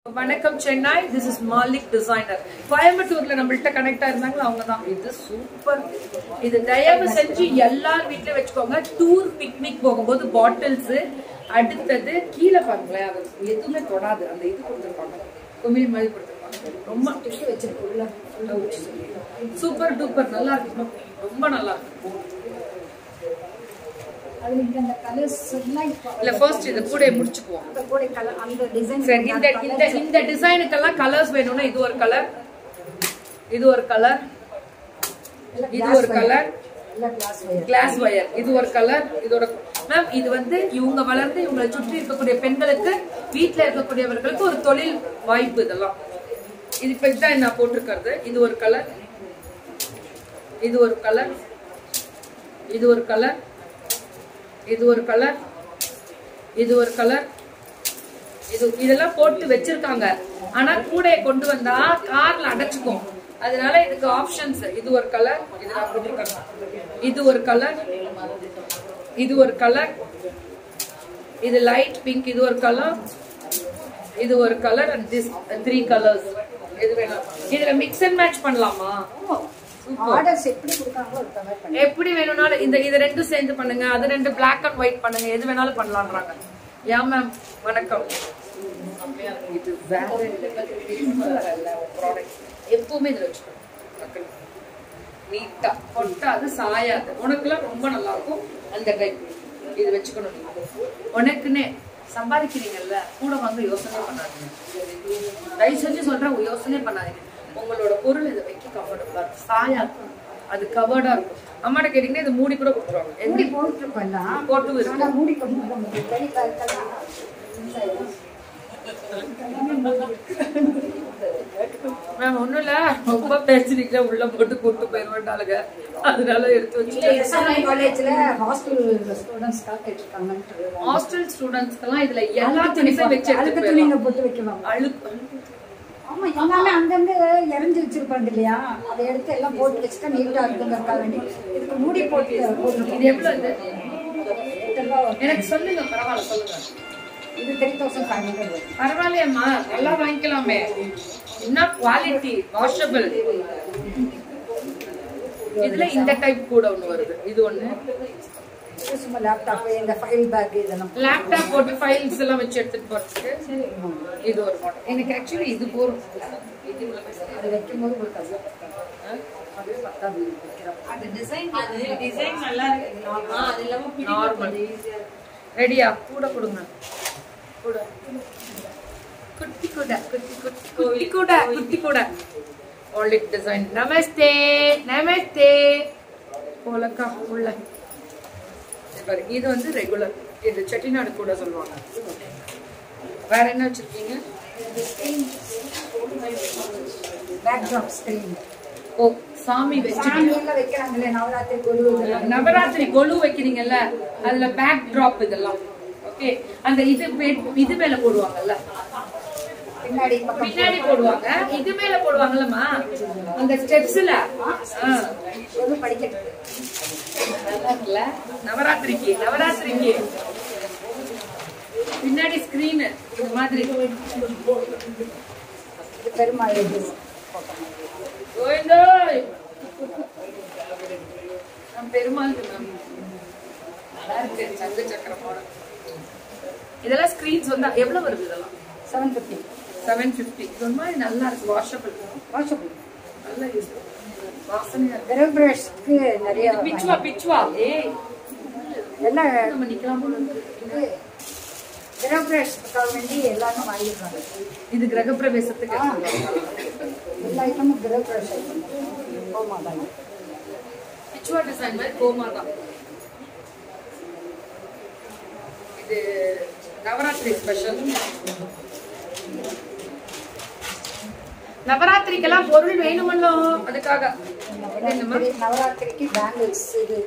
வணக்கம் Chennai this is Malik designer கோயம்புத்தூர்ல நம்மள்ட்ட கனெக்டா இருந்தாங்களோ அவங்க தான் இது சூப்பர் இது தயவு செஞ்சு எல்லார் வீட்லயும் வச்சுக்கோங்க டூர் பிக்னிக் போகும்போது பாட்டில்ஸ் அடுத்தது கீழே பாருங்களேன் அது எதுவுமே தொடாது அந்த இது கொடுத்துருப்பாங்க குமிழ் மாதிரி கொடுத்துருப்பாங்க ரொம்ப டிஷ்யூ வச்சிருக்கோம்ல சூப்பர் டூப்பர் நல்லா இருக்கு ரொம்ப நல்லா இருக்கு அதுல இங்க அந்த கலர்ஸ் எல்லாம் இப்போ இல்ல ஃபர்ஸ்ட் இது கூட முடிச்சுக்குவோம் அந்த கூட கலர் அந்த டிசைன் சரி இந்த இந்த இந்த டிசைனுக்கெல்லாம் கலர்ஸ் வேணும்னா இது ஒரு கலர் இது ஒரு கலர் இது ஒரு கலர் எல்லாம் கிளாஸ் வயர் கிளாஸ் ஒயர் இது ஒரு கலர் இதோட மேம் இது வந்து இவங்க வளர்ந்து இவங்களை சுற்றி இருக்கக்கூடிய பெண்களுக்கு வீட்ல இருக்கக்கூடியவர்களுக்கு ஒரு தொழில் வாய்ப்பு இதெல்லாம் இது இப்ப இதுதான் நான் போட்டிருக்கிறது இது ஒரு கலர் இது ஒரு கலர் இது ஒரு கலர் இது ஒரு கலர் இது ஒரு கலர் இது இதெல்லாம் போட்டு வச்சிருக்காங்க ஆனா கூடைய கொண்டு வந்தா கார்ல அடைச்சுக்கும் அதனால இதுக்கு ஆப்ஷன்ஸ் இது ஒரு கலர் இது நான் போட்டிருக்கேன் இது ஒரு கலர் இது ஒரு கலர் இது லைட் பிங்க் இது ஒரு கலர் இது ஒரு colour and this three colours இது வேணும் இதுல மிக்ஸ் அண்ட் மேட்ச் பண்ணலாமா ஆர்டர்ஸ் எப்படி கொடுக்காங்களோ அது தவிர பண்ணி எப்படி வேணும்னாலும் இந்த இது ரெண்டும் சேர்ந்து பண்ணுங்க அது ரெண்டு பிளாக் அண்ட் ஒயிட் பண்ணுங்க எது வேணாலும் பண்ணலான்றாங்க யா மேம் வணக்கம் இது வேற ப்ராடக்ட் எப்பவுமே இதுல வச்சுக்கணும் நீட்டா கொட்டாது சாயாது உனக்குலாம் ரொம்ப நல்லா இருக்கும் அந்த டைப் இது வச்சுக்கணும் நீங்க உனக்குன்னே சம்பாதிக்கிறீங்கல்ல கூட வாங்க யோசனை பண்ணாதீங்க தயவு செஞ்சு சொல்றேன் யோசனை பண்ணாதீங்க உங்களோட பொருள் இதை வைக்க கம்ஃபர்டபுளா இருக்கும் சாயாது அது கவர்டா இருக்கும் அம்மாட்ட கேட்டீங்கன்னா இது மூடி கூட கொடுத்துருவாங்க மூடி எப்படி போட்டுருக்கோம் எல்லாம் போட்டும் இருக்கு ஆனா மூடி கொண்டு வர முடியும் வெளி பேக்கெல்லாம் inside. மேம் ஒண்ணும் இல்ல ரொம்ப பேசுறீங்களா உள்ள போட்டு கூட்டு போயிருவேன்டாளுங்க அதனால எடுத்து இல்ல வச்சு எஸ்ஆர்ஐ காலேஜ்ல ஹாஸ்டல் ஸ்டூடெண்ட்ஸ்க்காக கேட்டிருக்காங்கன்ட்டு ஹாஸ்டல் ஸ்டூடெண்ட்ஸ்க்கெல்லாம் இதுல எல்லா துணிஸும் வச்சு அழுக்கு எடுத்து துணிங்க போயிடலாம். போட்டு வைக்குவாங்க அழுக்கு ஆமா எல்லாமே அங்கங்க இறஞ்சி வச்சிருப்பாங்க இல்லையா அதை எடுத்து எல்லாம் போட்டு வச்சுட்டா நீட்டா இருக்குங்கிறதுக்காக வேண்டி இதுக்கு மூடி போட்டு போட்டுருக்கோம் இது எவ்வளவு இது எட்டு ரூபா வரும். எனக்கு சொல்லுங்க பரவாயில்ல சொல்லுங்க இது த்ரீ தௌசண்ட் ஃபைவ் ஹண்ட்ரட் வரும் பரவாயில்லையம்மா நல்லா வாங்கிக்கலாமே என்ன குவாலிட்டி வாஷபிள் இதுல இந்த டைப் கூட ஒண்ணு வருது இது ஒண்ணு இது சும்மா லேப்டாப் இந்த ஃபைல் பேக் இதெல்லாம் லேப்டாப் போட்டு ஃபைல்ஸ் எல்லாம் வச்சு எடுத்துட்டு போறதுக்கு இது ஒரு மாடல் எனக்கு ஆக்சுவலி இது போரும் அது வைக்கும்போது உங்களுக்கு அது அது பத்தாது வைக்கிறோம் அது டிசைன் அது டிசைன் நல்லா இருக்கு ஆ, அது இல்லாம நார்மல் பிடிக்கும் ரெடியா கூட கொடுங்க கூட குட்டி கூட குட்டி குட்டி குட்டி கூட குட்டி கூட ஆல்ரெடி டிசைன் நமஸ்தே நமஸ்தே போலக்கா உள்ள இது பாரு, இது வந்து ரெகுலர் இது செட்டிநாடு கூட சொல்லுவாங்க வேற என்ன வச்சிருக்கீங்க பேக் ட்ராப் ஸ்க்ரீன் ஓ சாமி வச்சு சாமி எல்லாம் வைக்கிறாங்களே நவராத்திரி கொலு இதெல்லாம் நவராத்திரி கொலு வைக்கிறீங்கல்ல அதுல பேக் டிராப் இதெல்லாம் ஓகே அந்த இது மே- இது மேல போடுவாங்கல்ல பின்னாடி பக்கம் பின்னாடி போடுவாங்க இது மேல போடுவாங்கல்லம்மா அந்த ஸ்டெப்ஸ்ல கொலு படிக்கட்டு நல்லா இருக்குல்ல நவராத்திரிக்கு நவராத்திரிக்கு பின்னாடி ஸ்கிரீன் இந்த மாதிரி இது பெருமாள் இது கோவிந்தோய் நம் பெருமாள் மேம் நல்லா இருக்கு சங்க சக்கரமோட இதெல்லாம் ஸ்கிரீன்ஸ் வந்து எவ்வளவு வருது இதெல்லாம் செவன் ஃபிஃப்டி செவன் ஃபிஃப்டி இது ஒரு மாதிரி நல்லா இருக்கு வாஷபிள் வாஷபிள் நல்லா யூஸ் வாசனையா இருக்கு விரல் பிரஷ்க்கு நிறைய பிச்சுவா பிச்சுவா ஏய் எல்லாம் நம்ம நிக்கலாம் போல இருக்கு. இது விரல் பிரஷ்க்காக வேண்டி எல்லாரும் வாங்கிடுறாங்க இது கிரக பிரவேசத்துக்கு எல்லா ஐட்டமும் விரல் பிரஷ் ஐட்டம் போமா தாங்க பிச்சுவா டிசைன் மாதிரி கோமா தான் இது நவராத்திரி ஸ்பெஷல் நவராத்திரிக்கெல்லாம் பொருள் வேணுமல்லோ அதுக்காக இது என்னம்மா? நவராத்திரி நவராத்திரிக்கு பேங்கிள்ஸ் இது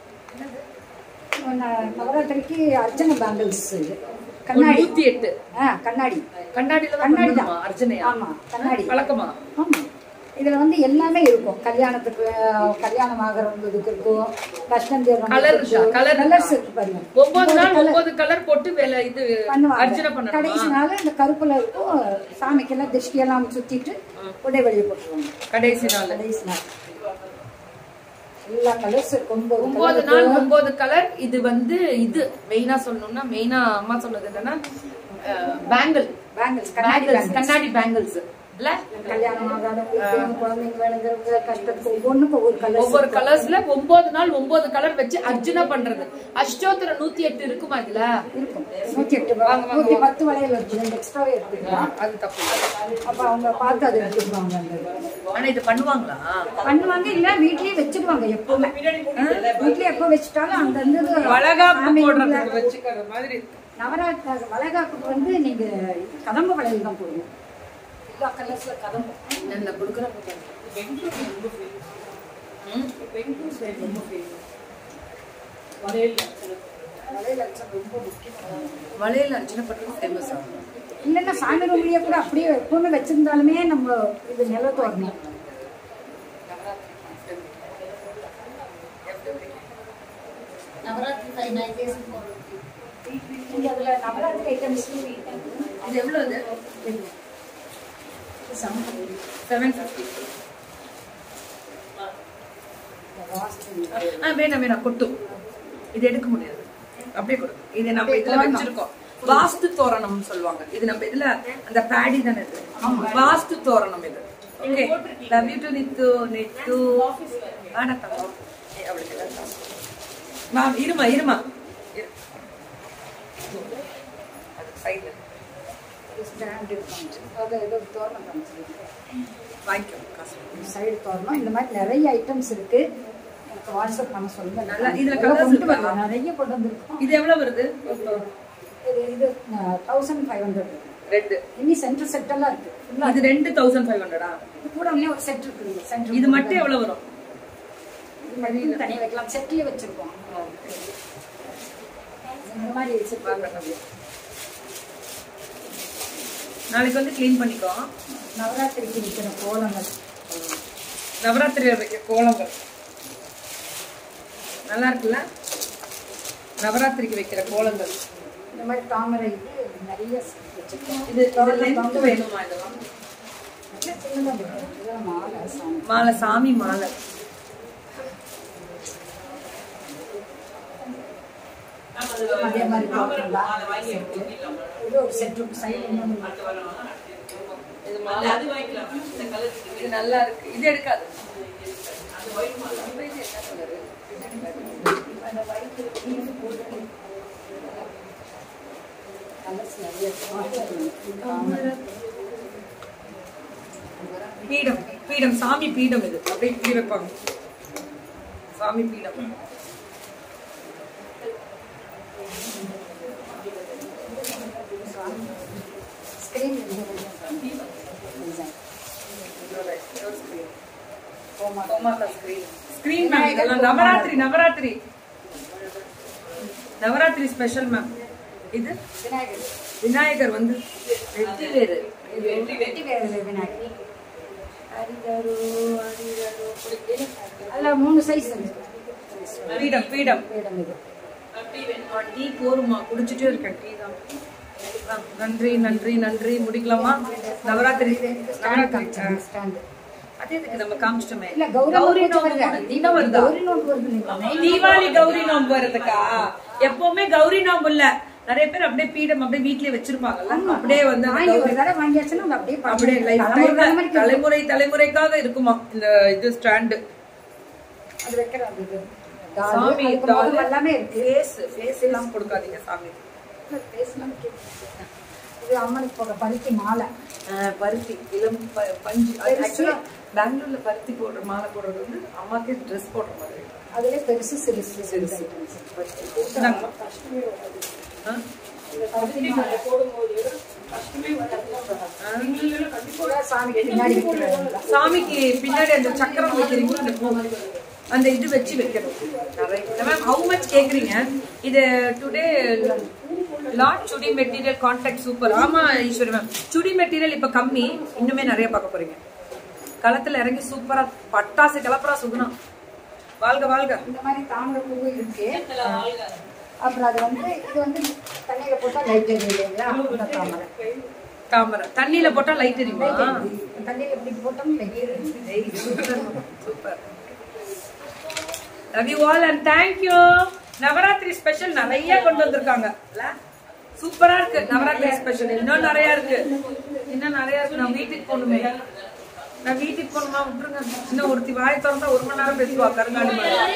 ந- நவராத்திரிக்கு அர்ச்சனை பேங்கிள்ஸ் இது ஒரு கண்ணாடி நூத்தி எட்டு ஆ கண்ணாடி கண்ணாடியில தான் கண்ணாடி பண்ணணுமா? தான் அர்ச்சனையா ஆமா கண்ணாடி பழக்கமா ஆமா இதுல வந்து எல்லாமே இருக்கும் கல்யாணத்துக்கு அஹ், கல்யாணம் ஆகிறவங்களுக்கு இருக்கும் கஷ்டம் Colour இருக்கா? Colour இருக்கா? கலர்ஸ் இருக்கு பாருங்க ஒன்பது நாள் ஒன்பது கலர் போட்டு வேலை இது பண்ணுவாங்க அர்ச்சனை பண்ணணுமா கடைசி நாள் இந்த கருப்புல இருக்கும் சாமிக்கெல்லாம் திருஷ்டியெல்லாம் சுத்திட்டு உடை வெளியே போட்டுருவாங்க கடைசி நாள் கடைசி நாள் எல்லா கலர்ஸ் இருக்கும் ஒன்பது ஒன்பது நாள் ஒன்பது கலர் இது வந்து இது மெயினா சொல்லணும்னா மெயினா அம்மா சொன்னது என்னன்னா பேங்கிள் பேங்கிள்ஸ் கண்ணாடி பேங்கிள்ஸ் கண்ணாடி பேங்கிள்ஸ் இல்ல கல்யாணம் ஆகாதவங்களுக்கு குழந்தைங்க வேணுங்கிறவங்க கஷ்டத்துக்கு ஒவ்வொன்றுக்கும் ஒவ்வொரு கலர் ஒவ்வொரு கலர்ஸ்ல ஒன்பது நாள் ஒன்பது கலர் வச்சு அர்ச்சனை பண்றது அஷ்டோத்திர நூத்தி எட்டு இருக்குமா இதுல இருக்கும் நூத்தி எட்டு ரூபா. நூத்தி பத்து வளையல் இருக்கு ரெண்டு எக்ஸ்ட்ராவே எடுத்துக்கலாம் அது தப்பு அப்ப அவங்க பார்த்து அதை எடுத்துக்குவாங்க அந்த இது. ஆனா இது பண்ணுவாங்களா பண்ணுவாங்க இல்ல வீட்லயே வச்சிடுவாங்க எப்பவுமே வீட்லயே எப்போ வச்சுட்டாலும் அந்த இந்த வளகாப்பு சாமி போடுறதுக்கு வச்சுக்கிற மாதிரி நவராத்திரி வளகாப்புக்கு வந்து நீங்க கதம்ப வளையல் தான் போடுங்க எல்லா கலர்ஸ்ல கதம்பு என்ன கொடுக்குறேன் வளையல் அர்ச்சனை ரொம்ப முக்கியம் வளையல் அர்ச்சனை பண்றது ஃபேமஸ் ஆகும் இல்லைன்னா சாமி ரூம்லயே கூட அப்படியே எப்பவுமே வச்சிருந்தாலுமே நம்ம இது நிலத்து வரணும் நவராத்திரி ஃபைவ் நைன் டேஸ் நீங்க அதுல நவராத்திரி ஐட்டம்ஸ் இது எவ்வளவு செவன் ஃபிஃப்டி ஆ வேணாம் வேணாம் கொட்டும் இது எடுக்க முடியாது அப்படியே கொடு இது நம்ம இதுல வச்சிருக்கோம் வாஸ்து தோரணம் சொல்லுவாங்க இது நம்ம இதுல அந்த பேடி தானே இது வாஸ்து தோரணம் இது okay love you to Nithu Nithu ஆனா தங்கம் ஏய், அவளுக்கு எல்லாம் தங்கம். மேம் இருமா இருமா இரு. அது சைடுல ஸ்டாண்ட் இருக்கும் அது ஏதோ தோரணம் காமிச்சிருக்கு வாங்கிக்கோ காசு சைடு தோரணம் இந்த மாதிரி நிறைய ஐட்டம்ஸ் இருக்கு எனக்கு வாட்ஸ்அப் பண்ண சொல்லுங்க நல்லா, இதுல இதெல்லாம் colours கொண்டு இருக்கா? வரலாம் நிறைய கொண்டு வந்திருக்கோம் இது எவ்வளவு வருது இது இது தௌசண்ட் ஃபைவ் ஹண்ட்ரட் ரெண்டு இனி சென்டர் செட் எல்லாம் இருக்கு ஃபுல்லா இது ரெண்டு தௌசண்ட் ஃபைவ் ஹண்ட்ரடா இது கூட இன்னும் ஒரு செட் இருக்குது சென்டர் இது மட்டும் எவ்வளவு வரும் இது மட்டும் தனியா வைக்கலாம் செட்லயே வச்சிருக்கோம் இந்த மாதிரி செட் நாளைக்கு வந்து க்ளீன் பண்ணிக்கோ நவராத்திரிக்கு இருக்கிற கோலங்கள் நவராத்திரி வைக்க கோலங்கள் நல்லா இருக்குல்ல நவராத்திரிக்கு வைக்கிற கோலங்கள் இந்த மாதிரி தாமரை இது நிறைய வச்சிருக்கோம் இது இது length வேணுமா இதெல்லாம் நல்ல சின்னதா இருக்கு. இதெல்லாம் மாலை சாமி மாலை சாமி மாலை அதே மாதிரி பார்த்தீங்களா இது ஒரு செட் இருக்கு சைடு இது மாலை இது நல்லா இருக்கு இது எடுக்காது கலர்ஸ் நிறைய இருக்கு தாமரை. பீடம் பீடம் சாமி பீடம் இது அப்படியே இப்படி வைப்பாங்க சாமி பீடம் ஸ்கிரீன் டிசைன் ஸ்கிரீன் மேம் இதெல்லாம் நவராத்திரி நவராத்திரி நவராத்திரி ஸ்பெஷல் மேம் இது விநாயகர் விநாயகர் வந்து வெற்றி வேறு வெட்டி வேறு விநாயகர் ஹரிதரு ஹரிதரு அதில் மூணு சைஸ் இருக்கு பீடம் பீடம் பீடம் இது டீ போருமா குடிச்சிட்டே இருக்கேன் டீ தான் ஆ, நன்றி நன்றி நன்றி முடிக்கலாமா நவராத்திரி நவராத்திரி ஆ. ஸ்டாண்டு அதே இதுக்கு நம்ம காமிச்சிட்டோமே இல்ல கௌரி கௌரி நோம்பு நோம்பு வருது கூட இன்னும் வருதா கௌரி நோம்பு வருது இல்லைங்களா? தீபாவளி கௌரி நோம்பு வருதுக்கா எப்பவுமே கௌரி நோம்பு இல்ல நிறைய பேர் அப்படியே பீடம் அப்படியே வீட்லயே வச்சிருப்பாங்கல்ல அப்படியே வந்து அந்த வாங்கி கௌரி- ஒரு தடவை வாங்கியாச்சுன்னா அது அப்படியே அப்படியே லைஃப் தலைமுறை தலைமுறைக்கு தலைமுறை தலைமுறைக்காக இருக்குமா இந்த இது ஸ்டாண்டு அது வைக்கிற அந்த இது டாலு, சாமி அதுக்கு டாலு. முகம் எல்லாமே இருக்கு ஃபேஸ் ஃபேஸ் எல்லாம் கொடுக்காதீங்க சாமி பேசலாம் இது அம்மனுக்கு போடுற பருத்தி மாலை ஆஹ் பருத்தி இளம் ப- பஞ்சு ஆக்சுவலா பெங்களூர்ல பருத்தி போடுற மாலை போடுறது வந்து அம்மாக்கு ட்ரெஸ் போடுற மாதிரி அதுல பெருசு சிறுசு சிறுசு. சிறுசு இந்தாங்க. ஆ? சாமிக்கு பின்னாடி வைக்கிறாங்க சாமிக்கு பின்னாடி அந்த சக்கரம் வைக்கிறீங்க அந்த பூ அந்த இது வச்சு வைக்கணும் மேம் ஹவு மச் கேக்குறீங்க இது today lot chudi material contact super ஆமா ஈஸ்வரி மேம் சுடி மெட்டீரியல் இப்ப கம்மி இன்னுமே நிறைய பார்க்க போறீங்க களத்துல இறங்கி சூப்பரா பட்டாசு கிளப்புறா சுகுணா வாழ்க வாழ்க இந்த மாதிரி தாமரை பூவு இருக்கு அப்புறம் அது வந்து இது வந்து தண்ணியில போட்டா லைட் எரியும் இல்லைங்களா அந்த தாமரை தாமரை தண்ணியில போட்டா லைட் எரியுமா தண்ணியில இப்படி போட்டோம் லைட் எரியும் super love you all and thank you Navaratri special நிறைய கொண்டு வந்திருக்காங்க சூப்பரா இருக்கு நவராத்திரி ஸ்பெஷல் இன்னும் நிறைய இருக்கு இன்னும் நிறைய இருக்கு நான் வீட்டுக்கு போகணுமே நான் வீட்டுக்கு போகணுமா விட்டுருங்க இன்னும் ஒருத்தி வாய் திறந்தா ஒரு மணி நேரம் பேசுவா கருங்காலி மாதிரி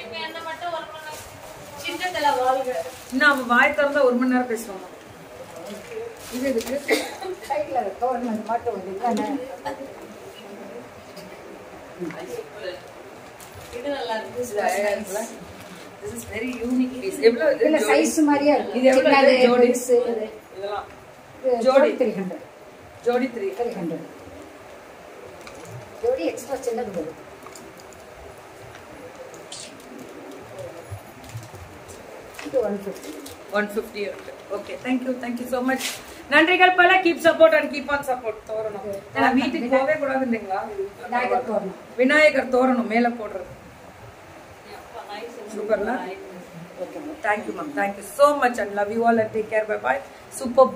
சின்னத்துல வாழ்க இன்னும் அவன் வாய் திறந்தா ஒரு மணி நேரம் பேசுவாங்க இது எதுக்கு சைட்ல தோரணம் மாட்டு வருது இல்லைண்ணே இது நல்லா இருக்கு இது அழகா இருக்குல்ல this is very unique piece எவ்வளவு இது இதுல ஜோடி? சைஸ் மாதிரியா இருக்கு இது எவ்வளவு சின்னது இது ஜோடி? பெருசு இது இதெல்லாம் இது ஜோடி. ஜோடி த்ரீ ஹண்ட்ரட் ஜோடி த்ரீ த்ரீ ஹண்ட்ரட் ஜோடி எக்ஸ்ட்ரா சின்னது வரும் இது ஒன் ஃபிஃப்டி ஒன் ஃபிஃப்டி இருக்கு okay thank you thank you so much நன்றிகள் பல keep support and keep on support தோரணும் ஏன்னா வீட்டுக்கு போகவே கூடாதுன்றீங்களா விநாயகர் தோரணம் விநாயகர் தோரணும் மேல போடுறது சூப்பர்ல okay thank you ma'am thank you so much and love you all and take care bye bye super